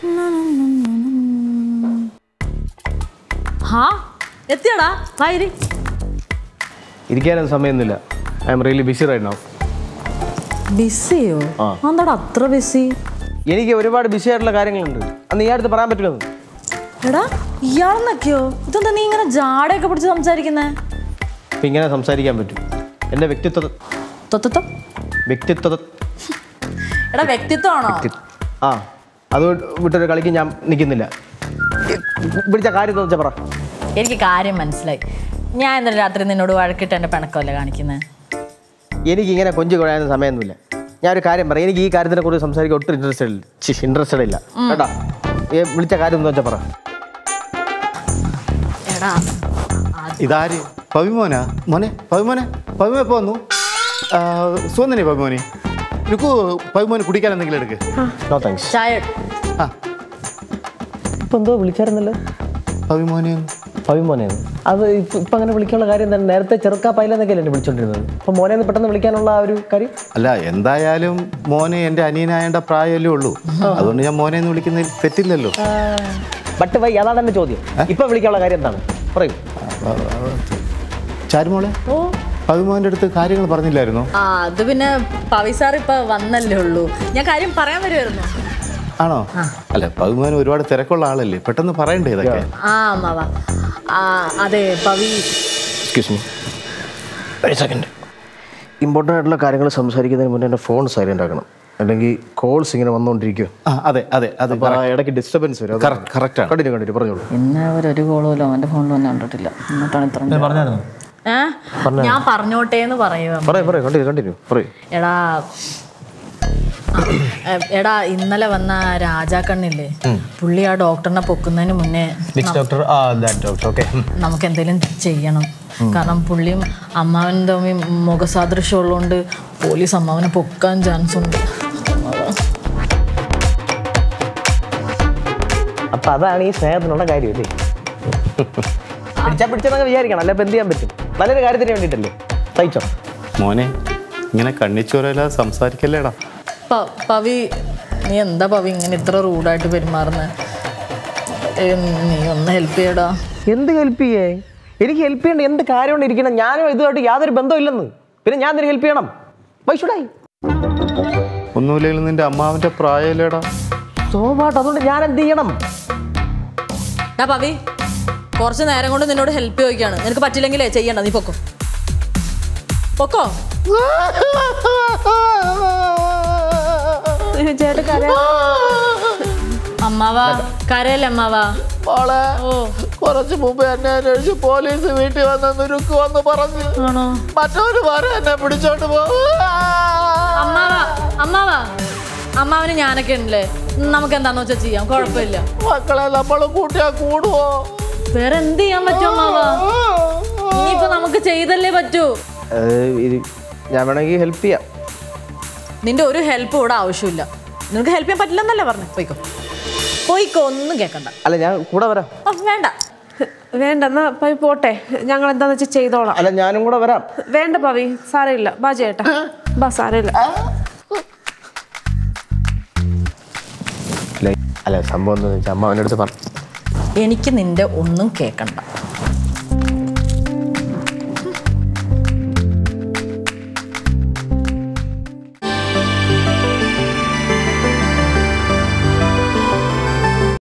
ഹാ എത്തിയടാ വായിരി ഇരിക്കാനും സമയമൊന്നുമില്ല I am really busy right now ബിസിയോ ആ. എന്താടാ അത്ര ബിസി എനിക്ക് ഒരുപാട് ബിസി ആയിട്ടുള്ള കാര്യങ്ങളുണ്ട് അന്ന് ഈ അടുത്ത് പറയാൻ പറ്റില്ലെന്ന് എടാ ഇയാളെന്നൊക്കെയോ ഇതെന്താ നീ ഇങ്ങനെ ജാടയൊക്കെ പിടിച്ച് സംസാരിക്കുന്നേ അപ്പം ഇങ്ങനെ സംസാരിക്കാൻ പറ്റും എൻ്റെ വ്യക്തിത്വ തൊത്തത്തം വ്യക്തിത്വ എടാ വ്യക്തിത്വമാണോ ആ അത് വിട്ടൊരു കളിക്ക് ഞാൻ നിൽക്കുന്നില്ല പിടിച്ച കാര്യം എന്താ വെച്ചാൽ പറ എനിക്ക് കാര്യം മനസ്സിലായി ഞാൻ ഇന്നലെ രാത്രി നിന്നോട് വഴക്കിട്ട് എൻ്റെ പിണക്കമല്ലേ കാണിക്കുന്നത് എനിക്ക് ഇങ്ങനെ കൊഞ്ചു കുഴയാൻ സമയമൊന്നുമില്ല ഞാൻ ഒരു കാര്യം പറയാം എനിക്ക് ഈ കാര്യത്തിനെ കുറിച്ച് സംസാരിക്കാൻ ഒട്ടും ഇൻട്രസ്റ്റഡ് ഇല്ല ഇൻട്രസ്റ്റഡ് ഇല്ല കേട്ടാ ഈ വിളിച്ച കാര്യം എന്താ വെച്ചാൽ പറ എടാ ഇതാര് പവിമോനാ മോനെ പവിമോനെ പവിമോ എപ്പോ വന്നു ആ, സുഖം തന്നെ പവിമോനെ എനിക്ക് പവിമോന് കുടിക്കാൻ എന്തെങ്കിലും എടുക്ക് നോ താങ്ക്സ് ചായ ആ ഇപ്പം എന്തോ വിളിച്ചായിരുന്നല്ലോ പവിമോനെ പവി മോനെ അത് ഇപ്പം ഇപ്പം അങ്ങനെ വിളിക്കാനുള്ള കാര്യം എന്താണ് നേരത്തെ ചെറുക്കാ പൈലെന്നൊക്കെ അല്ലേ എന്നെ വിളിച്ചോണ്ടിരുന്നത് അപ്പം മോനെ ഒന്ന് പെട്ടെന്ന് വിളിക്കാനുള്ള ആ ഒരു കാര്യം അല്ല എന്തായാലും മോനെ എൻ്റെ അനിയനായേണ്ട പ്രായമല്ലേ ഉള്ളൂ അതുകൊണ്ട് ഞാൻ മോനെ എന്ന് വിളിക്കുന്നതിൽ തെറ്റില്ലല്ലോ ബട്ട് വൈ അതാണ് എൻ്റെ ചോദ്യം ഇപ്പം വിളിക്കാനുള്ള കാര്യം എന്താണ് പറയൂ ചാരുമോളെ ഓ പവിമോൻ്റെ അടുത്ത് കാര്യങ്ങൾ പറഞ്ഞില്ലായിരുന്നോ ആ അത് പിന്നെ പവി സാർ ഇപ്പൊ വന്നല്ലേ ഉള്ളൂ ഞാൻ കാര്യം പറയാൻ വരുമായിരുന്നു ആണോ അല്ല പവിമോൻ ഒരുപാട് തിരക്കുള്ള ആളല്ലേ പെട്ടെന്ന് പറയണ്ടേ ഇതൊക്കെ ആ അമ്മാവ ആ അതെ പവി എക്സ്ക്യൂസ് മീ ഒരു സെക്കൻഡ് ഇമ്പോർട്ടൻ്റ് ആയിട്ടുള്ള കാര്യങ്ങൾ സംസാരിക്കുന്നതിന് മുന്നേ എൻ്റെ ഫോൺ സൈലൻ്റ് ആക്കണം അല്ലെങ്കിൽ കോൾസ് ഇങ്ങനെ വന്നുകൊണ്ടിരിക്കുക ആ അതെ അതെ അത് അപ്പോൾ ആ ഇടയ്ക്ക് ഡിസ്റ്റർബൻസ് വരും Correct, correct ആണ്. കണ്ടിന്യൂ കണ്ടിന്യൂ പറഞ്ഞോളൂ ഇന്ന് അവരൊരു കോളുമല്ലോ അവൻ്റെ ഫോണിൽ തന്നെ കണ്ടിട്ടില്ല എന്നിട്ടാണ് ഇത്ര ഏ ഞാൻ പറഞ്ഞോട്ടെ എന്ന് പറയുക പറയൂ പറയൂ കണ്ടിന്യൂ കണ്ടിന്യൂ പറയൂ എടാ ആ, എ, എടാ ഇന്നലെ വന്ന രാജാക്കണ്ണില്ലേ പുള്ളി ആ ഡോക്ടറിനെ പൊക്കുന്നതിന് മുന്നേ വിച്ച് ഡോക്ടർ ആ ദാറ്റ് ഡോക്ടർ ഓക്കെ നമുക്ക് എന്തെങ്കിലും ചെയ്യണം കാരണം പുള്ളിയും അമ്മാവനും തമ്മിൽ മുഖസാദൃശ്യം ഉള്ളതുകൊണ്ട് പോലീസ് അമ്മാവനെ പൊക്കാൻ ചാൻസ് ഉണ്ട് അപ്പം അതാണ് ഈ സ്നേഹത്തിനുള്ള കാര്യം അല്ലേ പിടിച്ചാൽ പിടിച്ചെന്നൊക്കെ വിചാരിക്കണം അല്ല ഇപ്പം എന്ത് ചെയ്യാൻ പറ്റും നല്ലൊരു കാര്യത്തിന് വേണ്ടിയിട്ടല്ലേ സഹിച്ചോ മോനെ ഇങ്ങനെ കണ്ണിച്ചോരല്ല സംസാരിക്കല്ലേടാ പ- പവി നീ എന്താ പവി ഇങ്ങനെ ഇത്ര റൂഡായിട്ട് പെരുമാറുന്നത് നീ ഒന്ന് ഹെൽപ്പ് ചെയ്യടാ എന്ത് ഹെൽപ്പ് ചെയ്യേ എനിക്ക് ഹെൽപ്പ് ചെയ്യേണ്ട എന്ത് കാര്യം കൊണ്ട് ഇരിക്കണം ഞാനും ഇതുമായിട്ട് യാതൊരു ബന്ധമില്ലെന്ന് പിന്നെ ഞാൻ എന്തിനു ഹെൽപ്പ് ചെയ്യണം വൈഷുടായി ഒന്നുമില്ലെങ്കിലും നിന്റെ അമ്മാവന്റെ പ്രായമല്ലേടാ സ്വാഭാവികം അതുകൊണ്ട് ഞാൻ എന്ത് ചെയ്യണം ഡാ പവി കുറച്ച് നേരം കൊണ്ട് നിന്നോട് ഹെൽപ്പ് ചോദിക്കാണ് നിനക്ക് പറ്റില്ലെങ്കിലേ ചെയ്യണ്ട നീ പൊക്കോ പൊക്കോ ചേട്ടൻ കരയാ അമ്മാവ കരയല്ലേ അമ്മാവ മോളെ ഓ കുറച്ച് മുമ്പ് എന്നെ അന്വേഷിച്ച് പോലീസ് വീട്ടിൽ വന്ന് നുരുക്ക് വന്ന് പറഞ്ഞു ആണോ മറ്റൊരു വാരം എന്നെ പിടിച്ചോണ്ട് പോകും അമ്മാവ അമ്മാവ അമ്മാവന് ഞാനൊക്കെ ഉണ്ടല്ലേ നമുക്ക് എന്താന്ന് വെച്ചാൽ ചെയ്യാം കുഴപ്പമില്ല മക്കളെ നമ്മൾ കൂട്ടിയാ കൂടുവോ വേറെ എന്ത് ചെയ്യാൻ പറ്റും അമ്മാവ ഇനിയിപ്പോ നമുക്ക് ചെയ്തല്ലേ പറ്റൂ ഞാൻ വേണമെങ്കിൽ ഹെൽപ്പ് ചെയ്യാം നിന്റെ ഒരു ഹെൽപ്പ് ഇവിടെ ആവശ്യമില്ല നിനക്ക് ഹെൽപ്പ് ചെയ്യാൻ പറ്റില്ലെന്നല്ലേ പറഞ്ഞു പോയിക്കോ പോയിക്കോ ഒന്നും കേൾക്കണ്ട അല്ല ഞാൻ കൂടെ വരാം ഓ വേണ്ട വേണ്ട എന്നാ പവി പോട്ടെ ഞങ്ങൾ എന്താന്ന് വെച്ചാൽ ചെയ്തോളാം അല്ല ഞാനും കൂടെ വരാം വേണ്ട പവി സാരമില്ല ബാ ചേട്ടാ ബാ സാരമില്ല അല്ല അല്ല സംഭവം എന്താണെന്ന് വെച്ചാൽ അമ്മ അവൻ്റെ അടുത്ത് പറഞ്ഞു എനിക്ക് നിന്റെ ഒന്നും കേൾക്കണ്ട